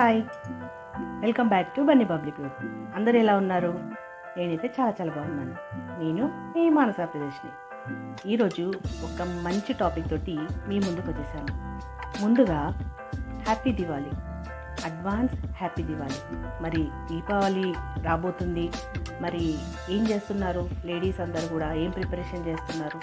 hi welcome back to Bunny public youth అందరూ ఎలా ఉన్నారు నేనైతే చాలా చాలా బాగున్నాను నేను మీ మానస ప్రదేశ్ని ఈరోజు ఒక మంచి టాపిక్ తోటి మీ ముందుకు వచ్చేసాను ముందుగా happy Diwali advance happy Diwali మరి దీపావళి రాబోతుంది మరి ఏం చేస్తున్నారు లేడీస్ అందరూ కూడా ఏం ప్రిపరేషన్ చేస్తున్నారు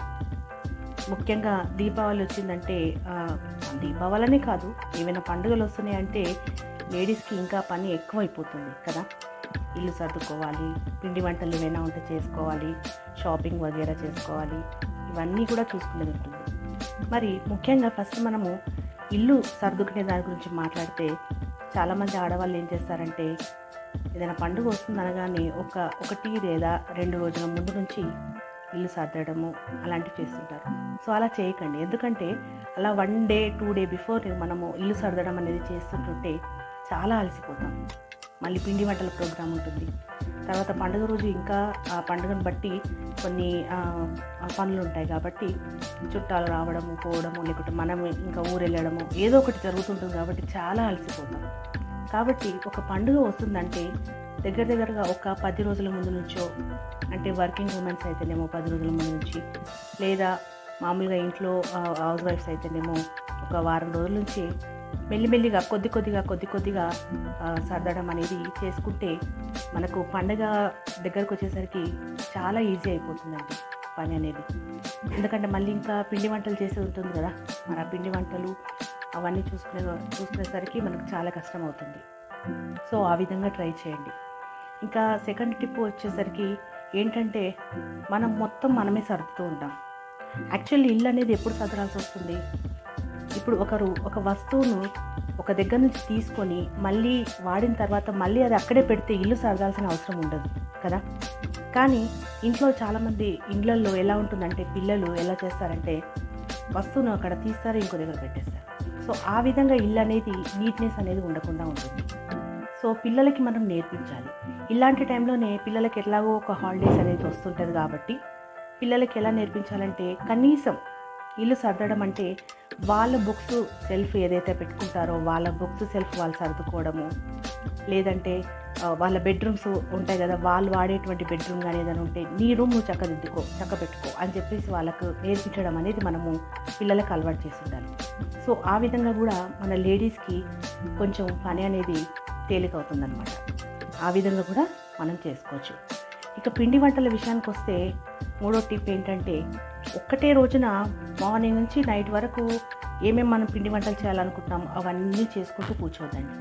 ముఖ్యంగా దీపావళి వచ్చిందంటే ఆ, దీపావళనే కాదు ఏమైనా పండుగలు వస్తున్నాయంటే లేడీస్కి ఇంకా పని ఎక్కువైపోతుంది కదా ఇల్లు సర్దుకోవాలి పిండి వంటలు ఏమైనా ఉంటే చేసుకోవాలి షాపింగ్ వగేరా చేసుకోవాలి ఇవన్నీ కూడా చూసుకునేది ఉంటుంది మరి ముఖ్యంగా ఫస్ట్ మనము ఇల్లు సర్దుకునే దాని గురించి మాట్లాడితే చాలామంది ఆడవాళ్ళు ఏం చేస్తారంటే ఏదైనా పండుగ వస్తుంది అనగానే ఒక ఒకటి లేదా రెండు రోజుల ముందు నుంచి ఇల్లు సర్దడము అలాంటివి చేస్తుంటారు సో అలా చేయకండి ఎందుకంటే అలా one day two day before మనము ఇల్లు సర్దడం అనేది చేస్తుంటుంటే చాలా అలసిపోతాం మళ్ళీ పిండి వంటల ప్రోగ్రామ్ ఉంటుంది తర్వాత పండుగ రోజు ఇంకా ఆ పండుగను బట్టి కొన్ని ఆ, ఆ పనులు ఉంటాయి కాబట్టి చుట్టాలు రావడము పోవడము లేకుంటే మనం ఇంకా ఊరు వెళ్ళడము ఏదో ఒకటి జరుగుతుంటుంది కాబట్టి చాలా అలసిపోతాం కాబట్టి ఒక పండుగ వస్తుందంటే దగ్గర దగ్గరగా ఒక పది రోజుల ముందు నుంచో అంటే వర్కింగ్ ఉమెన్స్ అయితేనేమో పది రోజుల ముందు నుంచి లేదా మామూలుగా ఇంట్లో ఆ, హౌస్ వైఫ్స్ అయితేనేమో ఒక వారం రోజుల నుంచి మెల్లిమెల్లిగా కొద్ది కొద్దిగా కొద్ది కొద్దిగా ఆ, సర్దడం అనేది చేసుకుంటే మనకు పండగ దగ్గరకు వచ్చేసరికి చాలా ఈజీ అయిపోతుందండి పని అనేది ఎందుకంటే మళ్ళీ ఇంకా పిండి వంటలు చేసేది ఉంటుంది కదా మరి ఆ పిండి వంటలు అవన్నీ చూసుకునే చూసుకునేసరికి మనకు చాలా కష్టం అవుతుంది సో ఆ విధంగా ట్రై చేయండి ఇంకా సెకండ్ టిప్ వచ్చేసరికి ఏంటంటే మనం మొత్తం మనమే సర్దుతూ ఉంటాం యాక్చువల్లీ ఇల్లు అనేది ఎప్పుడు సదరాల్సి వస్తుంది ఇప్పుడు ఒకరు ఒక వస్తువును ఒక దగ్గర నుంచి తీసుకొని మళ్ళీ వాడిన తర్వాత మళ్ళీ అది అక్కడే పెడితే ఇల్లు సర్దాల్సిన అవసరం ఉండదు కదా కానీ ఇంట్లో చాలామంది ఇండ్లల్లో ఎలా ఉంటుందంటే పిల్లలు ఎలా చేస్తారంటే వస్తువును అక్కడ తీస్తారు ఇంకో దగ్గర పెట్టేస్తారు సో ఆ విధంగా ఇల్లు అనేది నీట్నెస్ అనేది ఉండకుండా ఉంటుంది సో పిల్లలకి మనం నేర్పించాలి ఇలాంటి టైంలోనే పిల్లలకి ఎట్లాగో ఒక హాలిడేస్ అనేది వస్తుంటుంది కాబట్టి పిల్లలకి ఎలా నేర్పించాలంటే కనీసం ఇల్లు సర్దడం అంటే వాళ్ళ బుక్స్ సెల్ఫ్ ఏదైతే పెట్టుకుంటారో వాళ్ళ బుక్స్ సెల్ఫ్ వాళ్ళు సర్దుకోవడము లేదంటే ఆ, వాళ్ళ బెడ్రూమ్స్ ఉంటాయి కదా వాళ్ళు వాడేటువంటి బెడ్రూమ్ కానీ ఏదైనా ఉంటే నీ రూమ్ నువ్వు చక్కదిద్దుకో చక్క పెట్టుకో అని చెప్పేసి వాళ్ళకు నేర్పించడం అనేది మనము పిల్లలకు అలవాటు చేసి ఉండాలి సో ఆ విధంగా కూడా మన లేడీస్కి కొంచెం పని అనేది తేలికవుతుందన్నమాట ఆ విధంగా కూడా మనం చేసుకోవచ్చు ఇక పిండి వంటల విషయానికి వస్తే మూడో టిప్ ఏంటంటే ఒక్కటే రోజున మార్నింగ్ నుంచి నైట్ వరకు ఏమేమి మనం పిండి వంటలు చేయాలనుకుంటున్నాం అవన్నీ చేసుకుంటూ కూర్చోద్దండి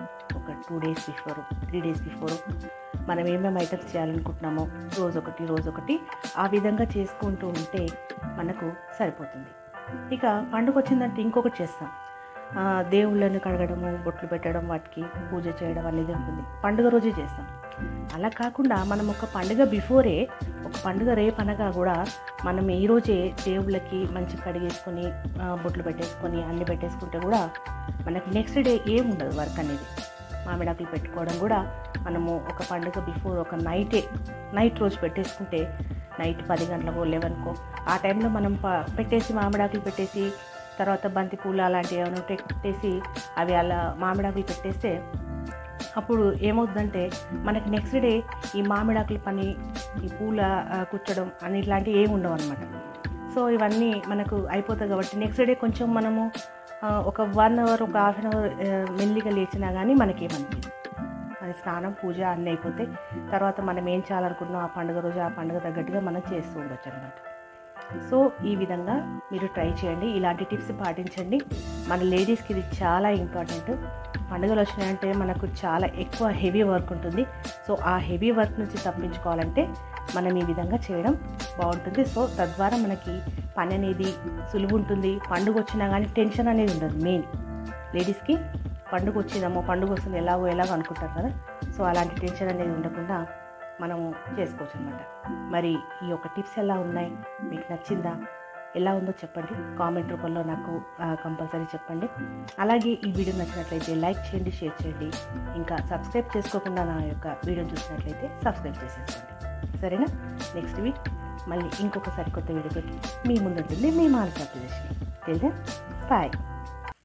ఒక two days before three days before మనం ఏమేమి ఐటమ్స్ చేయాలనుకుంటున్నామో రోజు ఒకటి రోజు ఒకటి ఆ విధంగా చేసుకుంటూ ఉంటే మనకు సరిపోతుంది ఇక పండుగ వచ్చిందంటే ఇంకొకటి చేస్తాం ఆ, దేవుళ్ళని కడగడము బొట్లు పెట్టడం వాటికి పూజ చేయడం అనేది ఉంటుంది పండుగ రోజే చేస్తాం అలా కాకుండా మనం ఒక పండుగ బిఫోరే ఒక పండుగ రేపు అనగా కూడా మనం ఈ రోజే దేవుళ్ళకి మంచి కడిగేసుకొని ఆ, బొట్లు పెట్టేసుకొని అన్ని పెట్టేసుకుంటే కూడా మనకి నెక్స్ట్ డే ఏం ఉండదు వర్క్ అనేది మామిడాకులు పెట్టుకోవడం కూడా మనము ఒక పండుగ బిఫోర్ ఒక నైటే నైట్ రోజు పెట్టేసుకుంటే నైట్ పది గంటలకో లెవెన్కో ఆ టైంలో మనం ప- పెట్టేసి మామిడాకులు పెట్టేసి తర్వాత బంతి పూలు అలాంటివి ఏమైనా ఉంటే పెట్టేసి అవి అలా మామిడాకులు పెట్టేస్తే అప్పుడు ఏమవుతుందంటే మనకి నెక్స్ట్ డే ఈ మామిడాకుల పని ఈ పూల ఆ, కుచ్చడం అని ఇట్లాంటివి ఏమి ఉండవు అనమాట సో ఇవన్నీ మనకు అయిపోతాయి కాబట్టి నెక్స్ట్ డే కొంచెం మనము ఆ, ఒక వన్ అవర్ ఒక హాఫ్ అన్ అవర్ మెల్లిగా లేచినా కానీ మనకేమనిపించదు మన స్నానం పూజ అన్నీ అయిపోతే తర్వాత మనం ఏం చేయాలనుకుంటున్నాం ఆ పండుగ రోజు ఆ పండుగ తగ్గట్టుగా మనం చేస్తూ ఉండొచ్చు అనమాట సో ఈ విధంగా మీరు ట్రై చేయండి ఇలాంటి టిప్స్ పాటించండి మన లేడీస్కి ఇది చాలా ఇంపార్టెంట్ పండుగలు వచ్చినాయంటే మనకు చాలా ఎక్కువ హెవీ వర్క్ ఉంటుంది సో ఆ హెవీ వర్క్ నుంచి తప్పించుకోవాలంటే మనం ఈ విధంగా చేయడం బాగుంటుంది సో తద్వారా మనకి పని అనేది సులువు ఉంటుంది పండుగ వచ్చినా కానీ టెన్షన్ అనేది ఉండదు మెయిన్ లేడీస్కి పండుగ వచ్చిందమ్మో పండుగ వస్తుంది ఎలాగో ఎలాగో అనుకుంటారు కదా సో అలాంటి టెన్షన్ అనేది ఉండకుండా మనము చేసుకోవచ్చు అనమాట మరి ఈ యొక్క టిప్స్ ఎలా ఉన్నాయి మీకు నచ్చిందా ఎలా ఉందో చెప్పండి కామెంట్ రూపంలో నాకు కంపల్సరీ చెప్పండి అలాగే ఈ వీడియో నచ్చినట్లయితే లైక్ చేయండి షేర్ చేయండి ఇంకా సబ్స్క్రైబ్ చేసుకోకుండా నా యొక్క వీడియో చూసినట్లయితే సబ్స్క్రైబ్ చేసేసుకోండి సరేనా నెక్స్ట్ వీక్ మళ్ళీ ఇంకొక సరికొత్త వీడియో పెట్టి మీ ముందుంటుంది మీ మానస ప్రదర్శన తెలియదా బాయ్